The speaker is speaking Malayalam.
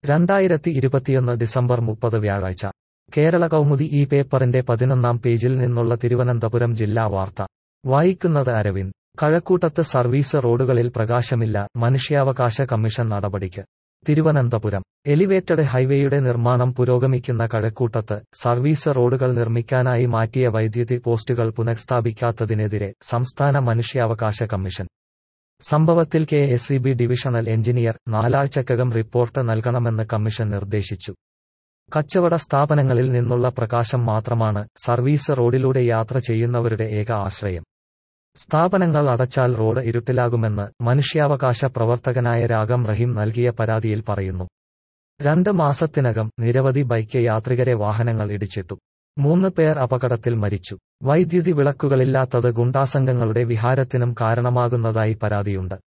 രണ്ടായിരത്തി ഇരുപത്തിയൊന്ന് ഡിസംബർ മുപ്പത് വ്യാഴാഴ്ച കേരള കൗമുദി ഈ പേപ്പറിന്റെ പതിനൊന്നാം പേജിൽ നിന്നുള്ള തിരുവനന്തപുരം ജില്ലാ വാർത്ത വായിക്കുന്നത് അരവിന്ദ് കഴക്കൂട്ടത്ത് സർവീസ് റോഡുകളിൽ പ്രകാശമില്ല മനുഷ്യാവകാശ കമ്മീഷൻ നടപടിക്ക് തിരുവനന്തപുരം എലിവേറ്റഡ് ഹൈവേയുടെ നിർമ്മാണം പുരോഗമിക്കുന്ന കഴക്കൂട്ടത്ത് സർവീസ് റോഡുകൾ നിർമ്മിക്കാനായി മാറ്റിയ വൈദ്യുതി പോസ്റ്റുകൾ പുനഃസ്ഥാപിക്കാത്തതിനെതിരെ സംസ്ഥാന മനുഷ്യാവകാശ കമ്മീഷൻ സംഭവത്തിൽ K S E B divisional engineer നാലാഴ്ചക്കകം റിപ്പോർട്ട് നൽകണമെന്ന് കമ്മീഷൻ നിർദ്ദേശിച്ചു കച്ചവട സ്ഥാപനങ്ങളിൽ നിന്നുള്ള പ്രകാശം മാത്രമാണ് സർവീസ് റോഡിലൂടെ യാത്ര ചെയ്യുന്നവരുടെ ഏക ആശ്രയം സ്ഥാപനങ്ങൾ അടച്ചാൽ റോഡ് ഇരുട്ടിലാകുമെന്ന് മനുഷ്യാവകാശ പ്രവർത്തകനായ രാഗം റഹീം നൽകിയ പരാതിയിൽ പറയുന്നു രണ്ട് മാസത്തിനകം നിരവധി ബൈക്ക് യാത്രികരെ വാഹനങ്ങൾ ഇടിച്ചിട്ടു മൂന്ന് പേർ അപകടത്തിൽ മരിച്ചു വൈദ്യുതി വിളക്കുകളില്ലാത്തത് ഗുണ്ടാസംഘങ്ങളുടെ വിഹാരത്തിനും കാരണമാകുന്നതായി പരാതിയുണ്ട്